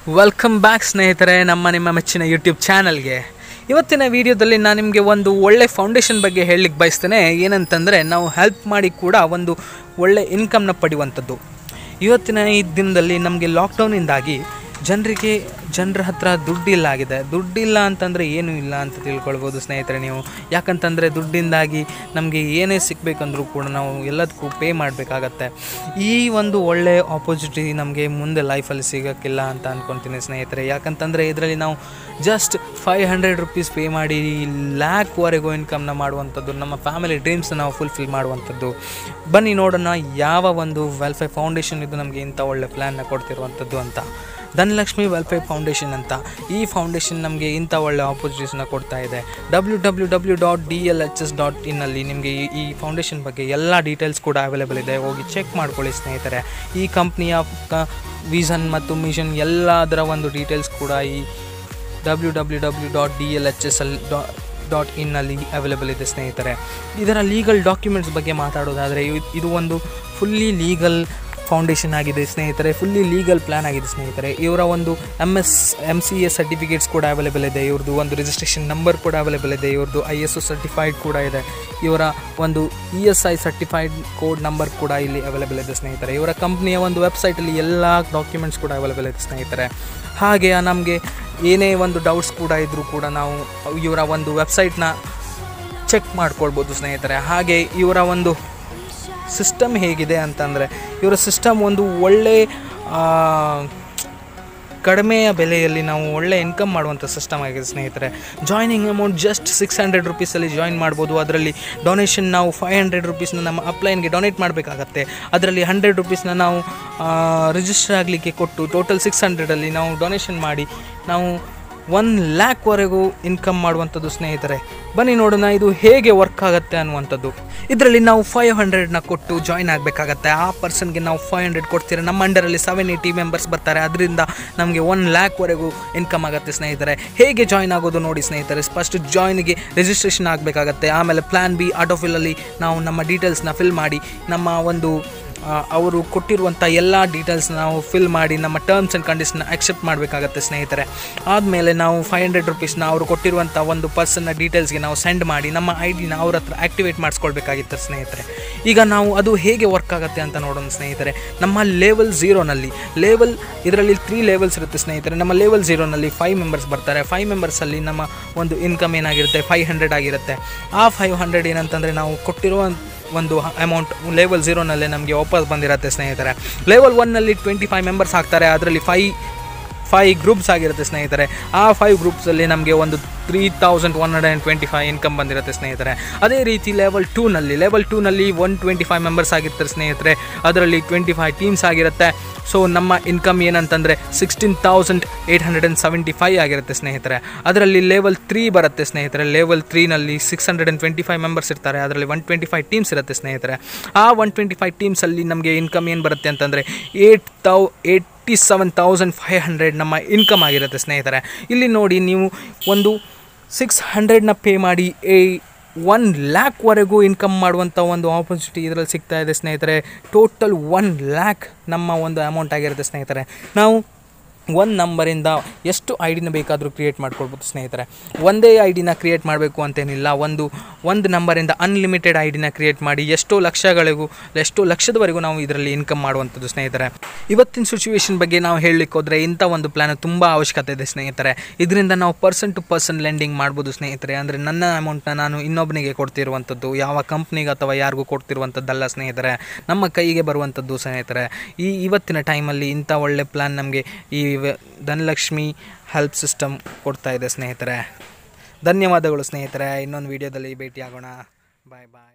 welcome back ಸ್ನೇಹಿತರೆ ನಮ್ಮ ನಿಮ್ಮ ಮೆಚ್ಚಿನ ಯೂಟ್ಯೂಬ್ ಚಾನಲ್ಗೆ ಇವತ್ತಿನ ವಿಡಿಯೋದಲ್ಲಿ ನಾನು ನಿಮಗೆ ಒಂದು ಒಳ್ಳೆ ಫೌಂಡೇಶನ್ ಬಗ್ಗೆ ಹೇಳಲಿಕ್ಕೆ ಬಯಸ್ತೇನೆ ಏನಂತಂದರೆ ನಾವು ಹೆಲ್ಪ್ ಮಾಡಿ ಕೂಡ ಒಂದು ಒಳ್ಳೆ ಇನ್ಕಮ್ನ ಪಡೆಯುವಂಥದ್ದು ಇವತ್ತಿನ ಈ ದಿನದಲ್ಲಿ ನಮಗೆ ಲಾಕ್ಡೌನಿಂದಾಗಿ ಜನರಿಗೆ ಜನರ ಹತ್ರ ದುಡ್ಡಿಲ್ಲ ಆಗಿದೆ ದುಡ್ಡಿಲ್ಲ ಅಂತಂದರೆ ಏನೂ ಇಲ್ಲ ಅಂತ ತಿಳ್ಕೊಳ್ಬೋದು ಸ್ನೇಹಿತರೆ ನೀವು ಯಾಕಂತಂದರೆ ದುಡ್ಡಿಂದಾಗಿ ನಮಗೆ ಏನೇ ಸಿಗಬೇಕಂದ್ರೂ ಕೂಡ ನಾವು ಎಲ್ಲದಕ್ಕೂ ಪೇ ಮಾಡಬೇಕಾಗತ್ತೆ ಈ ಒಂದು ಒಳ್ಳೆ ಆಪರ್ಚುನಿಟಿ ನಮಗೆ ಮುಂದೆ ಲೈಫಲ್ಲಿ ಸಿಗೋಕ್ಕಿಲ್ಲ ಅಂತ ಅಂದ್ಕೊತೀನಿ ಸ್ನೇಹಿತರೆ ಯಾಕಂತಂದರೆ ಇದರಲ್ಲಿ ನಾವು just five hundred rupees pay ಮಾಡಿ ಲ್ಯಾಕ್ವರೆಗೂ ಇನ್ಕಮ್ನ ಮಾಡುವಂಥದ್ದು ನಮ್ಮ ಫ್ಯಾಮಿಲಿ ಡ್ರೀಮ್ಸ್ನ ನಾವು ಫುಲ್ಫಿಲ್ ಮಾಡುವಂಥದ್ದು ಬನ್ನಿ ನೋಡೋಣ ಯಾವ ಒಂದು ವೆಲ್ಫೇರ್ ಫೌಂಡೇಶನ್ ಇದು ನಮಗೆ ಇಂಥ ಒಳ್ಳೆ ಪ್ಲ್ಯಾನ್ನ ಕೊಡ್ತಿರುವಂಥದ್ದು ಅಂತ ಧನಲಕ್ಷ್ಮಿ ವೆಲ್ಫೇರ್ ಫೌಂಡೇಶನ್ ಅಂತ ಈ ಫೌಂಡೇಶನ್ ನಮಗೆ ಇಂಥ ಒಳ್ಳೆ ಆಪರ್ಚುನಿಟೀಸ್ನ ಕೊಡ್ತಾ ಇದೆ W W W dot D L H S dot ಇನ್ನಲ್ಲಿ ನಿಮಗೆ ಈ ಈ ಫೌಂಡೇಶನ್ ಬಗ್ಗೆ ಎಲ್ಲ ಡೀಟೇಲ್ಸ್ ಕೂಡ ಅವೈಲೇಬಲ್ ಇದೆ ಹೋಗಿ ಚೆಕ್ ಮಾಡ್ಕೊಳ್ಳಿ ಸ್ನೇಹಿತರೆ ಈ ಕಂಪ್ನಿಯ ಕ ವಿಷನ್ ಮತ್ತು ಮಿಷನ್ ಎಲ್ಲದರ ಒಂದು ಡೀಟೇಲ್ಸ್ ಕೂಡ ಈ W W W dot D L H S L dot ಇನ್ನಲ್ಲಿ ಅವೈಲೇಬಲ್ ಇದೆ ಸ್ನೇಹಿತರೆ ಇದರ ಲೀಗಲ್ ಡಾಕ್ಯುಮೆಂಟ್ಸ್ ಬಗ್ಗೆ ಮಾತಾಡೋದಾದರೆ ಇವ್- ಇದು ಒಂದು ಫುಲ್ಲಿ ಲೀಗಲ್ ಫೌಂಡೇಶನ್ ಆಗಿದೆ ಸ್ನೇಹಿತರೆ ಫುಲ್ಲಿ ಲೀಗಲ್ ಪ್ಲ್ಯಾನ್ ಆಗಿದೆ ಸ್ನೇಹಿತರೆ ಇವರ ಒಂದು M S M C A certificates ಕೂಡ ಅವೈಲೇಬಲ್ ಇದೆ ಇವ್ರದ್ದು ಒಂದು ರಿಜಿಸ್ಟ್ರೇಷನ್ ನಂಬರ್ ಕೂಡ ಅವೈಲೇಬಲ್ ಇದೆ ಇವ್ರದ್ದು ಐ ಎಸ್ ಒ ಸರ್ಟಿಫೈಡ್ ಕೂಡ ಇದೆ ಇವರ ಒಂದು E S I certified code number ಕೂಡ ಇಲ್ಲಿ ಅವೈಲೇಬಲ್ ಇದೆ ಸ್ನೇಹಿತರೆ ಇವರ ಕಂಪ್ನಿಯ ಒಂದು ವೆಬ್ಸೈಟಲ್ಲಿ ಎಲ್ಲ ಡಾಕ್ಯುಮೆಂಟ್ಸ್ ಕೂಡ ಅವೈಲೇಬಲ್ ಇದೆ ಸ್ನೇಹಿತರೆ ಹಾಗೆ ನಮಗೆ ಏನೇ ಒಂದು ಡೌಟ್ಸ್ ಕೂಡ ಇದ್ದರೂ ಕೂಡ ನಾವು ಇವರ ಒಂದು ವೆಬ್ಸೈಟ್ನ ಚೆಕ್ ಮಾಡ್ಕೊಳ್ಬೋದು ಸ್ನೇಹಿತರೆ ಹಾಗೆ ಇವರ ಒಂದು ಸಿಸ್ಟಮ್ ಹೇಗಿದೆ ಅಂತಂದರೆ ಇವರ ಸಿಸ್ಟಮ್ ಒಂದು ಒಳ್ಳೆ ಆ, ಕಡಿಮೆಯ ಬೆಲೆಯಲ್ಲಿ ನಾವು ಒಳ್ಳೆ ಇನ್ಕಮ್ ಮಾಡುವಂಥ ಸಿಸ್ಟಮ್ ಆಗಿದೆ ಸ್ನೇಹಿತರೆ joining amount just six hundred ರುಪೀಸಲ್ಲಿ ಜಾಯಿನ್ ಮಾಡ್ಬೋದು ಅದರಲ್ಲಿ ಡೊನೇಷನ್ ನಾವು ಫೈವ್ ಹಂಡ್ರೆಡ್ ರುಪೀಸ್ನ ನಮ್ಮ ಅಪ್ಲೈನ್ಗೆ ಡೊನೇಟ್ ಮಾಡಬೇಕಾಗತ್ತೆ ಅದರಲ್ಲಿ ಹಂಡ್ರೆಡ್ ರುಪೀಸ್ನ ನಾವು ರಿಜಿಸ್ಟರ್ ಆಗಲಿಕ್ಕೆ ಕೊಟ್ಟು ಟೋಟಲ್ ಸಿಕ್ಸ್ ಹಂಡ್ರೆಡಲ್ಲಿ ನಾವು ಡೊನೇಷನ್ ಮಾಡಿ ನಾವು ಒನ್ ಲ್ಯಾಕ್ವರೆಗೂ ಇನ್ಕಮ್ ಮಾಡುವಂಥದ್ದು ಸ್ನೇಹಿತರೆ ಬನ್ನಿ ನೋಡೋಣ ಇದು ಹೇಗೆ ವರ್ಕ್ ಆಗುತ್ತೆ ಅನ್ನುವಂಥದ್ದು ಇದರಲ್ಲಿ ನಾವು ಫೈವ್ ಹಂಡ್ರೆಡ್ನ ಕೊಟ್ಟು ಜಾಯ್ನ್ ಆಗಬೇಕಾಗತ್ತೆ ಆ ಪರ್ಸನ್ಗೆ ನಾವು ಫೈವ್ ಹಂಡ್ರೆಡ್ ಕೊಡ್ತೀರ ನಮ್ಮ ಅಂಡರಲ್ಲಿ ಸೆವೆನ್ ಏಯ್ಟಿ ಮೆಂಬರ್ಸ್ ಬರ್ತಾರೆ ಅದರಿಂದ ನಮಗೆ ಒನ್ ಲ್ಯಾಕ್ವರೆಗೂ ಇನ್ಕಮ್ ಆಗುತ್ತೆ ಸ್ನೇಹಿತರೆ ಹೇಗೆ ಜಾಯ್ನ್ ಆಗೋದು ನೋಡಿ ಸ್ನೇಹಿತರೆ ಫಸ್ಟ್ ಜಾಯ್ನ್ಗೆ ರಿಜಿಸ್ಟ್ರೇಷನ್ ಆಗಬೇಕಾಗತ್ತೆ ಆಮೇಲೆ ಪ್ಲ್ಯಾನ್ ಬಿ ಆಟೋಫಿಲಲ್ಲಿ ನಾವು ನಮ್ಮ ಡೀಟೇಲ್ಸ್ನ ಫಿಲ್ ಮಾಡಿ ನಮ್ಮ ಒಂದು ಆ, ಅವರು ಕೊಟ್ಟಿರುವಂಥ ಎಲ್ಲ ಡೀಟೇಲ್ಸ್ ನಾವು ಫಿಲ್ ಮಾಡಿ ನಮ್ಮ ಟರ್ಮ್ಸ್ ಆ್ಯಂಡ್ ಕಂಡೀಷನ್ ಅಕ್ಸೆಪ್ಟ್ ಮಾಡಬೇಕಾಗತ್ತೆ ಸ್ನೇಹಿತರೆ ಆದಮೇಲೆ ನಾವು ಫೈವ್ ಹಂಡ್ರೆಡ್ ರುಪೀಸ್ನ ಅವರು ಕೊಟ್ಟಿರುವಂಥ ಒಂದು ಪರ್ಸನ್ನ ಡೀಟೇಲ್ಸ್ಗೆ ನಾವು ಸೆಂಡ್ ಮಾಡಿ ನಮ್ಮ ಐ ಡಿನ ಅವ್ರ ಹತ್ರ ಆ್ಯಕ್ಟಿವೇಟ್ ಮಾಡಿಸ್ಕೊಳ್ಬೇಕಾಗಿತ್ತು ಸ್ನೇಹಿತರೆ ಈಗ ನಾವು ಅದು ಹೇಗೆ ವರ್ಕ್ ಆಗುತ್ತೆ ಅಂತ ನೋಡೋಣ ಸ್ನೇಹಿತರೆ ನಮ್ಮ ಲೆವೆಲ್ ಝೀರೋನಲ್ಲಿ ಲೆವೆಲ್ ಇದರಲ್ಲಿ ತ್ರೀ ಲೆವೆಲ್ಸ್ ಇರುತ್ತೆ ಸ್ನೇಹಿತರೆ ನಮ್ಮ ಲೆವೆಲ್ ಝೀರೋನಲ್ಲಿ ಫೈವ್ ಮೆಂಬರ್ಸ್ ಬರ್ತಾರೆ ಫೈವ್ ಮೆಂಬರ್ಸಲ್ಲಿ ನಮ್ಮ ಒಂದು ಇನ್ಕಮ್ ಏನಾಗಿರುತ್ತೆ ಫೈವ್ ಹಂಡ್ರೆಡ್ ಆಗಿರುತ್ತೆ ಆ ಫೈವ್ ಹಂಡ್ರೆಡ್ ಏನಂತಂದರೆ ನಾವು ಕೊಟ್ಟಿರುವ ಒಂದು ಅಮೌಂಟ್ ಲೆವೆಲ್ ಝೀರೋನಲ್ಲೇ ನಮಗೆ ವಾಪಸ್ ಬಂದಿರುತ್ತೆ ಸ್ನೇಹಿತರೆ ಲೆವೆಲ್ ಒನ್ನಲ್ಲಿ ಟ್ವೆಂಟಿ ಫೈವ್ ಮೆಂಬರ್ಸ್ ಆಗ್ತಾರೆ ಅದರಲ್ಲಿ ಫೈ ಫೈ ಗ್ರೂಪ್ಸ್ ಆಗಿರುತ್ತೆ ಸ್ನೇಹಿತರೆ ಆ ಫೈವ್ ಗ್ರೂಪ್ಸಲ್ಲಿ ನಮಗೆ ಒಂದು three thousand one hundred and twenty five income ಬಂದಿರುತ್ತೆ ಸ್ನೇಹಿತರೆ ಅದೇ ರೀತಿ ಲೆವೆಲ್ ಟೂನಲ್ಲಿ ಲೆವೆಲ್ ಟೂನಲ್ಲಿ ಒನ್ ಟ್ವೆಂಟಿ ಫೈವ್ ಮೆಂಬರ್ಸ್ ಆಗಿರ್ತಾರೆ ಸ್ನೇಹಿತರೆ ಅದರಲ್ಲಿ ಟ್ವೆಂಟಿ ಫೈವ್ ಟೀಮ್ಸ್ ಆಗಿರುತ್ತೆ ಸೊ ನಮ್ಮ ಇನ್ಕಮ್ ಏನಂತಂದರೆ sixteen thousand eight hundred and seventy five ಆಗಿರುತ್ತೆ ಸ್ನೇಹಿತರೆ ಅದರಲ್ಲಿ ಲೆವೆಲ್ ತ್ರೀ ಬರುತ್ತೆ ಸ್ನೇಹಿತರೆ ಲೆವೆಲ್ ತ್ರೀನಲ್ಲಿ six hundred and twenty five members ಇರ್ತಾರೆ ಅದರಲ್ಲಿ ಒನ್ ಟ್ವೆಂಟಿ ಫೈವ್ ಟೀಮ್ಸ್ ಇರುತ್ತೆ ಸ್ನೇಹಿತರೆ ಆ ಒನ್ ಟ್ವೆಂಟಿ ಫೈವ್ ಟೀಮ್ಸಲ್ಲಿ ನಮಗೆ ಇನ್ಕಮ್ ಏನು ಬರುತ್ತೆ ಅಂತಂದರೆ eight thou eighty seven thousand five hundred ನಮ್ಮ ಇನ್ಕಮ್ ಆಗಿರುತ್ತೆ ಸ್ನೇಹಿತರೆ ಇಲ್ಲಿ ನೋಡಿ ನೀವು ಒಂದು ಸಿಕ್ಸ್ ಹಂಡ್ರೆಡ್ನ ಪೇ ಮಾಡಿ ಏ ಒನ್ ಲ್ಯಾಕ್ವರೆಗೂ ಇನ್ಕಮ್ ಮಾಡುವಂಥ ಒಂದು ಆಪರ್ಚುನಿಟಿ ಇದರಲ್ಲಿ ಸಿಗ್ತಾ ಇದೆ ಸ್ನೇಹಿತರೆ ಟೋಟಲ್ ಒನ್ ಲ್ಯಾಕ್ ನಮ್ಮ ಒಂದು ಅಮೌಂಟ್ ಆಗಿರುತ್ತೆ ಸ್ನೇಹಿತರೆ ನಾವು ಒಂದು ನಂಬರಿಂದ ಎಷ್ಟು ಐ ಡಿನ ಬೇಕಾದರೂ ಕ್ರಿಯೇಟ್ ಮಾಡ್ಕೊಳ್ಬೋದು ಸ್ನೇಹಿತರೆ ಒಂದೇ ಐ ಡಿನ ಕ್ರಿಯೇಟ್ ಮಾಡಬೇಕು ಅಂತೇನಿಲ್ಲ ಒಂದು ಒಂದು ನಂಬರಿಂದ ಅನ್ಲಿಮಿಟೆಡ್ ಐ ಡಿನ ಕ್ರಿಯೇಟ್ ಮಾಡಿ ಎಷ್ಟೋ ಲಕ್ಷಗಳಿಗೂ ಎಷ್ಟೋ ಲಕ್ಷದವರೆಗೂ ನಾವು ಇದರಲ್ಲಿ ಇನ್ಕಮ್ ಮಾಡುವಂಥದ್ದು ಸ್ನೇಹಿತರೆ ಇವತ್ತಿನ ಸಿಚುವೇಶನ್ ಬಗ್ಗೆ ನಾವು ಹೇಳಲಿಕ್ಕೆ ಹೋದರೆ ಇಂಥ ಒಂದು ಪ್ಲ್ಯಾನ್ ತುಂಬ ಅವಶ್ಯಕತೆ ಇದೆ ಸ್ನೇಹಿತರೆ ಇದರಿಂದ ನಾವು ಪರ್ಸನ್ ಟು ಪರ್ಸನ್ ಲೆಂಡಿಂಗ್ ಮಾಡ್ಬೋದು ಸ್ನೇಹಿತರೆ ಅಂದರೆ ನನ್ನ ಅಮೌಂಟ್ನ ನಾನು ಇನ್ನೊಬ್ಬನಿಗೆ ಕೊಡ್ತಿರುವಂಥದ್ದು ಯಾವ ಕಂಪ್ನಿಗೆ ಅಥವಾ ಯಾರಿಗೂ ಕೊಡ್ತಿರುವಂಥದ್ದಲ್ಲ ಸ್ನೇಹಿತರೆ ನಮ್ಮ ಕೈಗೆ ಬರುವಂಥದ್ದು ಸ್ನೇಹಿತರೆ ಈ ಇವತ್ತಿನ ಟೈಮಲ್ಲಿ ಇಂಥ ಒಳ್ಳೆ ಪ್ಲ್ಯಾನ್ ನಮಗೆ ಈ ವ- ಧನಲಕ್ಷ್ಮಿ ಹೆಲ್ಪ್ ಸಿಸ್ಟಮ್ ಕೊಡ್ತಾ ಇದೆ ಸ್ನೇಹಿತರೆ ಧನ್ಯವಾದಗಳು ಸ್ನೇಹಿತರೆ ಇನ್ನೊಂದು ವಿಡಿಯೋದಲ್ಲಿ ಭೇಟಿಯಾಗೋಣ ಬಾಯ್ ಬಾಯ್